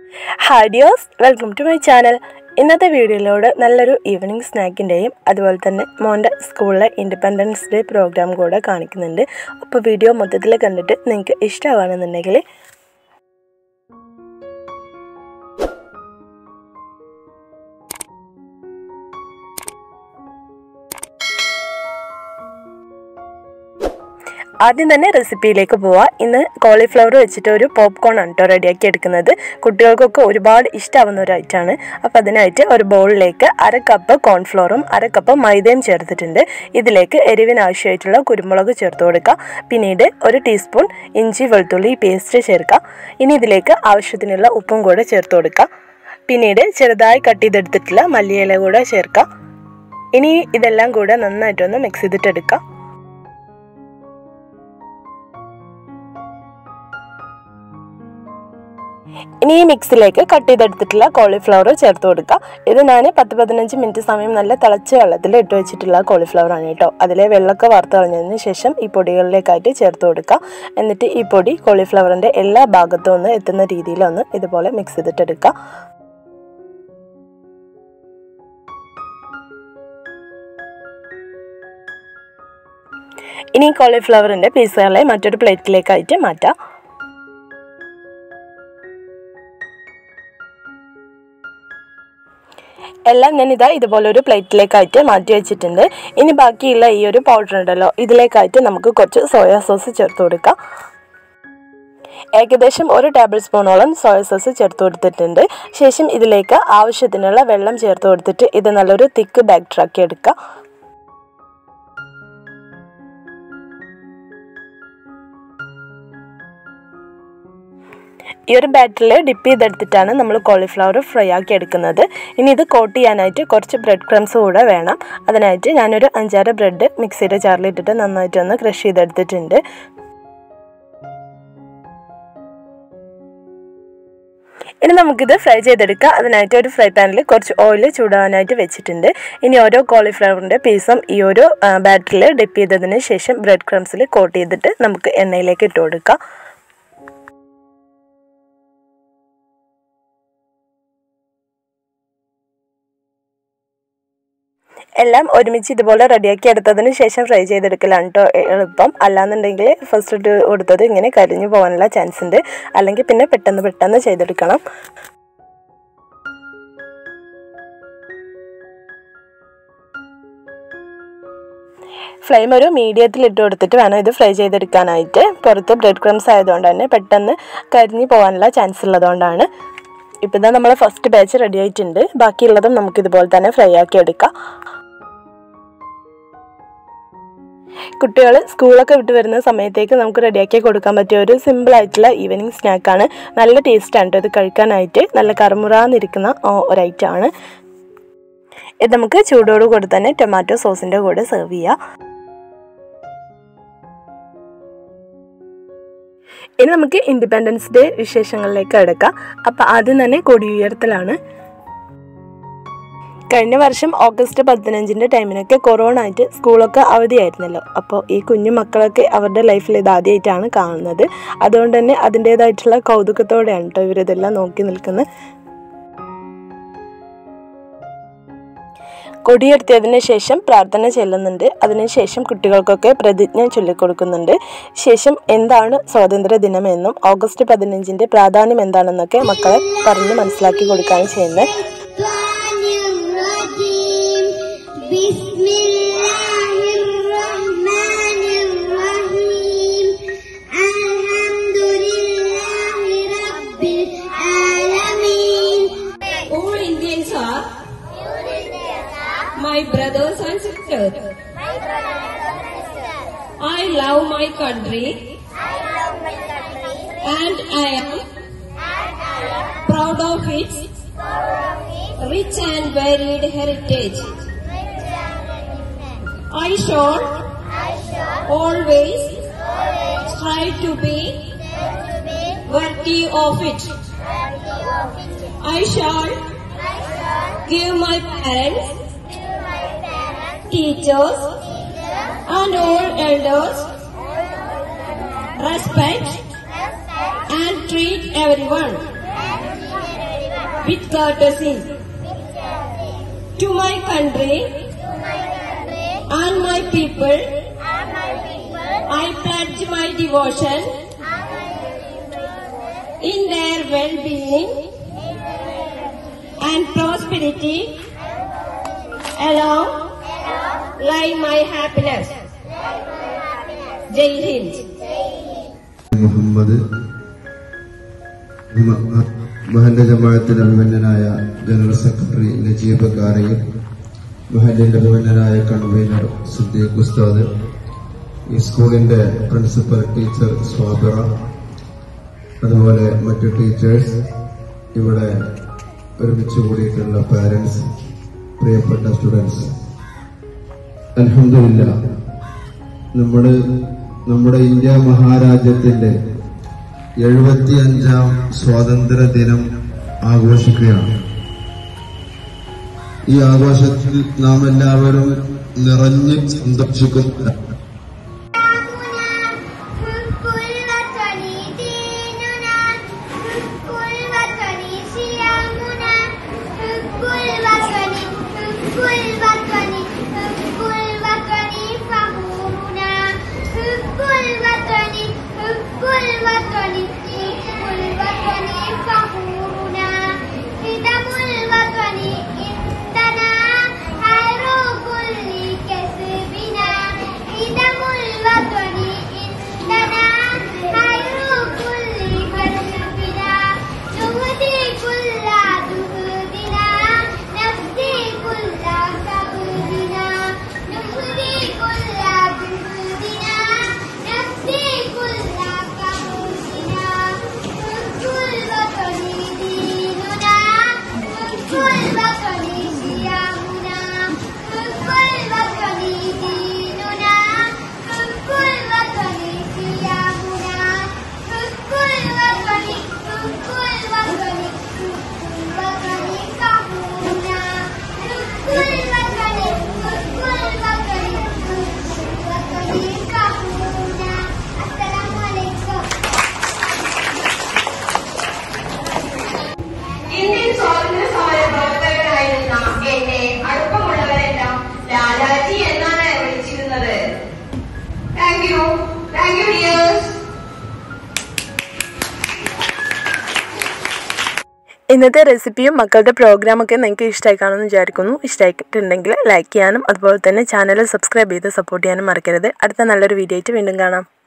Hi dears welcome to my channel ഇന്നത്തെ വീഡിയോയിലൂടെ നല്ലൊരു ഈവനിങ് സ്നാക്കിൻ്റെയും അതുപോലെ തന്നെ മോൻ്റെ സ്കൂളിലെ ഇൻഡിപെൻഡൻസ് ഡേ പ്രോഗ്രാം കൂടെ കാണിക്കുന്നുണ്ട് അപ്പോൾ വീഡിയോ മൊത്തത്തിൽ കണ്ടിട്ട് നിങ്ങൾക്ക് ഇഷ്ടമാണെന്നുണ്ടെങ്കിൽ ആദ്യം തന്നെ റെസിപ്പിയിലേക്ക് പോവാം ഇന്ന് കോളിഫ്ലവർ വെച്ചിട്ട് ഒരു പോപ്കോൺ ആണ് കേട്ടോ റെഡിയാക്കി എടുക്കുന്നത് കുട്ടികൾക്കൊക്കെ ഒരുപാട് ഇഷ്ടമാവുന്ന ഒരു ഐറ്റമാണ് അപ്പോൾ അതിനായിട്ട് ഒരു ബൗളിലേക്ക് അര കപ്പ് കോൺഫ്ലോറും അര കപ്പ് മൈദയും ചേർത്തിട്ടുണ്ട് ഇതിലേക്ക് എരിവിന് ആവശ്യമായിട്ടുള്ള കുരുമുളക് ചേർത്ത് കൊടുക്കുക പിന്നീട് ഒരു ടീസ്പൂൺ ഇഞ്ചി വെളുത്തുള്ളി പേസ്റ്റ് ചേർക്കുക ഇനി ഇതിലേക്ക് ആവശ്യത്തിനുള്ള ഉപ്പും കൂടെ ചേർത്ത് കൊടുക്കുക പിന്നീട് ചെറുതായി കട്ട് ചെയ്തെടുത്തിട്ടുള്ള മല്ലിയില കൂടെ ചേർക്കുക ഇനി ഇതെല്ലാം കൂടെ നന്നായിട്ടൊന്ന് മിക്സ് ചെയ്തിട്ടെടുക്കുക ഇനി ഈ മിക്സിലേക്ക് കട്ട് ചെയ്തെടുത്തിട്ടുള്ള കോളിഫ്ലവർ ചേർത്ത് കൊടുക്കുക ഇത് ഞാൻ പത്ത് പതിനഞ്ച് മിനിറ്റ് സമയം നല്ല തിളച്ച വെള്ളത്തിൽ ഇട്ട് വെച്ചിട്ടുള്ള കോളിഫ്ലവർ ആണ് കേട്ടോ അതിലെ വെള്ളമൊക്കെ വറുത്ത് കളഞ്ഞതിന് ശേഷം ഈ പൊടികളിലേക്കായിട്ട് ചേർത്ത് കൊടുക്കുക എന്നിട്ട് ഈ പൊടി കോളിഫ്ലവറിൻ്റെ എല്ലാ ഭാഗത്തും ഒന്ന് എത്തുന്ന രീതിയിലൊന്ന് ഇതുപോലെ മിക്സ് ചെയ്തിട്ടെടുക്കുക ഇനി കോളിഫ്ലവറിൻ്റെ പീസുകളെ മറ്റൊരു പ്ലേറ്റിലേക്കായിട്ട് മാറ്റാം എല്ലാം ഞാൻ ഇതാ ഇതുപോലെ ഒരു പ്ലേറ്റിലേക്കായിട്ട് മാറ്റി വെച്ചിട്ടുണ്ട് ഇനി ബാക്കിയുള്ള ഈ ഒരു പൗഡർ ഉണ്ടല്ലോ ഇതിലേക്കായിട്ട് നമുക്ക് കുറച്ച് സോയാ സോസ് ചേർത്ത് കൊടുക്കാം ഏകദേശം ഒരു ടേബിൾ സ്പൂണോളം സോയ സോസ് ചേർത്ത് കൊടുത്തിട്ടുണ്ട് ശേഷം ഇതിലേക്ക് ആവശ്യത്തിനുള്ള വെള്ളം ചേർത്ത് കൊടുത്തിട്ട് ഇത് നല്ലൊരു തിക്ക് ബാക്ടറാക്കി എടുക്കുക ഈ ഒരു ബാറ്ററിൽ ഡിപ്പ് ചെയ്തെടുത്തിട്ടാണ് നമ്മൾ കോളിഫ്ലവർ ഫ്രൈ ആക്കി എടുക്കുന്നത് ഇനി ഇത് കോട്ട് ചെയ്യാനായിട്ട് കുറച്ച് ബ്രെഡ് ക്രംസ് കൂടെ വേണം അതിനായിട്ട് ഞാനൊരു അഞ്ചാറ് ബ്രെഡ് മിക്സിയുടെ ജാറിലിട്ടിട്ട് നന്നായിട്ടൊന്ന് ക്രഷ് ചെയ്തെടുത്തിട്ടുണ്ട് ഇനി നമുക്കിത് ഫ്രൈ ചെയ്തെടുക്കാം അതിനായിട്ട് ഒരു ഫ്രൈ പാനിൽ കുറച്ച് ഓയിൽ ചൂടാവാനായിട്ട് വെച്ചിട്ടുണ്ട് ഇനി ഓരോ കോളിഫ്ലവറിൻ്റെ പീസും ഈ ഒരു ബാറ്ററിൽ ഡിപ്പ് ചെയ്തതിന് ശേഷം ബ്രെഡ് ക്രംസിൽ കോട്ട് ചെയ്തിട്ട് നമുക്ക് എണ്ണയിലേക്ക് ഇട്ട് കൊടുക്കാം എല്ലാം ഒരുമിച്ച് ഇതുപോലെ റെഡിയാക്കി എടുത്തതിന് ശേഷം ഫ്രൈ ചെയ്തെടുക്കലാണ് കേട്ടോ എളുപ്പം അല്ലാന്നുണ്ടെങ്കിൽ ഫസ്റ്റ് ഇട്ട് കൊടുത്തത് ഇങ്ങനെ കരിഞ്ഞു പോകാനുള്ള ചാൻസ് ഉണ്ട് അല്ലെങ്കിൽ പിന്നെ പെട്ടെന്ന് പെട്ടെന്ന് ചെയ്തെടുക്കണം ഫ്ലെയിം ഒരു മീഡിയത്തിൽ ഇട്ട് കൊടുത്തിട്ട് വേണം ഇത് ഫ്രൈ ചെയ്തെടുക്കാനായിട്ട് പുറത്ത് ബ്രെഡ് ക്രംസ് ആയതുകൊണ്ട് തന്നെ പെട്ടെന്ന് കരിഞ്ഞു പോകാനുള്ള ചാൻസ് ഉള്ളതുകൊണ്ടാണ് ഇപ്പം ഇതാ നമ്മൾ ഫസ്റ്റ് ബാച്ച് റെഡി ആയിട്ടുണ്ട് ബാക്കിയുള്ളതും നമുക്ക് ഇതുപോലെ തന്നെ ഫ്രൈ ആക്കി എടുക്കാം കുട്ടികൾ സ്കൂളൊക്കെ വിട്ട് വരുന്ന സമയത്തേക്ക് നമുക്ക് റെഡിയാക്കി കൊടുക്കാൻ പറ്റിയ ഒരു സിമ്പിൾ ആയിട്ടുള്ള ഈവനിങ് സ്നാക്കാണ് നല്ല ടേസ്റ്റാണ് കേട്ടോ ഇത് കഴിക്കാനായിട്ട് നല്ല കറുമുറാന്നിരിക്കുന്ന ഒരു ഐറ്റമാണ് ഇത് നമുക്ക് ചൂടോട് കൂടി തന്നെ ടൊമാറ്റോ സോസിൻ്റെ കൂടെ സെർവ് ചെയ്യാം ഇനി നമുക്ക് ഇൻഡിപെൻഡൻസ് ഡേ വിശേഷങ്ങളിലേക്ക് എടുക്കാം അപ്പം ആദ്യം തന്നെ കൊടിയുയർത്തലാണ് കഴിഞ്ഞ വർഷം ഓഗസ്റ്റ് പതിനഞ്ചിൻ്റെ ടൈമിനൊക്കെ കൊറോണ ആയിട്ട് സ്കൂളൊക്കെ അവധിയായിരുന്നല്ലോ അപ്പോൾ ഈ കുഞ്ഞു മക്കളൊക്കെ അവരുടെ ലൈഫിൽ ഇത് ആദ്യമായിട്ടാണ് കാണുന്നത് അതുകൊണ്ട് തന്നെ അതിൻ്റേതായിട്ടുള്ള കൗതുകത്തോടെയാണ് കേട്ടോ ഇവരിതെല്ലാം നോക്കി നിൽക്കുന്നത് കൊടിയെടുത്തതിന് ശേഷം പ്രാർത്ഥന ചെല്ലുന്നുണ്ട് അതിനുശേഷം കുട്ടികൾക്കൊക്കെ പ്രതിജ്ഞ ചൊല്ലിക്കൊടുക്കുന്നുണ്ട് ശേഷം എന്താണ് സ്വാതന്ത്ര്യ ദിനമെന്നും ഓഗസ്റ്റ് പതിനഞ്ചിൻ്റെ പ്രാധാന്യം എന്താണെന്നൊക്കെ മക്കളെ പറഞ്ഞ് മനസ്സിലാക്കി കൊടുക്കുകയാണ് ചെയ്യുന്നത് All Indians are my brothers and sisters. I love my country and I am proud of its rich and varied heritage. I shall always strive to be worthy of it. I shall give my parents, teachers, and all elders respect and treat everyone with courtesy. To my country and my people, I pledge my devotion in their well-being and prosperity along lie my happiness. Jai Hind. Muhammad മ- മഹല്ല് ജമാഅത്തിന്റെ അഭിമന്യനായ general secretary Najeeb Karayil മഹല്ലിന്റെ അഭിമന്യനായ convener Siddique ഉസ്താദ് ഈ സ്കൂളിന്റെ principal teacher സ്വാബിറ അതുപോലെ മറ്റു ടീച്ചേഴ്സ് ഇവിടെ ഒരുമിച്ച് കൂടിയിട്ടുള്ള പാരന്റ്സ് പ്രിയപ്പെട്ട സ്റ്റുഡൻസ് അലഹമില്ല നമ്മള് നമ്മുടെ ഇന്ത്യ മഹാരാജ്യത്തിന്റെ എഴുപത്തിയഞ്ചാം സ്വാതന്ത്ര്യ ദിനം ആഘോഷിക്കുകയാണ് ഈ ആഘോഷത്തിൽ നാം എല്ലാവരും നിറഞ്ഞ് സന്തോഷിക്കുന്നു حب الوطن ديننا حب الوطن صيامنا حب الوطن حب الوطن حب الوطن فخورنا حب الوطن حب الوطن حب الوطن فخورنا خدم الوطن عندنا خير كل كسبنا خدم الوطن عندنا خير كل كسبنا نهدي كل جهدنا نفدي كل كبدنا نهدي كل جهدنا نفدي كل كبدنا حب الوطن ديننا حب الوطن صيامنا حب الوطن ديننا حب الوطن صيامنا حب الوطن حب الوطن حب الوطن صبرنا حب الوطن حب الوطن حب الوطن صبرنا السلام عليكم ഇന്ത്യൻ സ്വാതന്ത്ര്യ സമര പ്രവർത്തകനായിരുന്ന എന്നെ അടുപ്പമുള്ളവരെല്ലാം ലാലാജി എന്നാണ് വിളിച്ചിരുന്നത് thank you thank you dears ഇന്നത്തെ റെസിപ്പിയും മക്കളുടെ പ്രോഗ്രാമൊക്കെ നിങ്ങൾക്ക് ഇഷ്ടമായി കാണുമെന്ന് വിചാരിക്കുന്നു ഇഷ്ടമായിട്ടുണ്ടെങ്കിൽ ലൈക്ക് ചെയ്യാനും അതുപോലെ തന്നെ ചാനൽ സബ്സ്ക്രൈബ് ചെയ്ത് സപ്പോർട്ട് ചെയ്യാനും മറക്കരുത് അടുത്ത നല്ലൊരു വീഡിയോ ആയിട്ട് വീണ്ടും കാണാം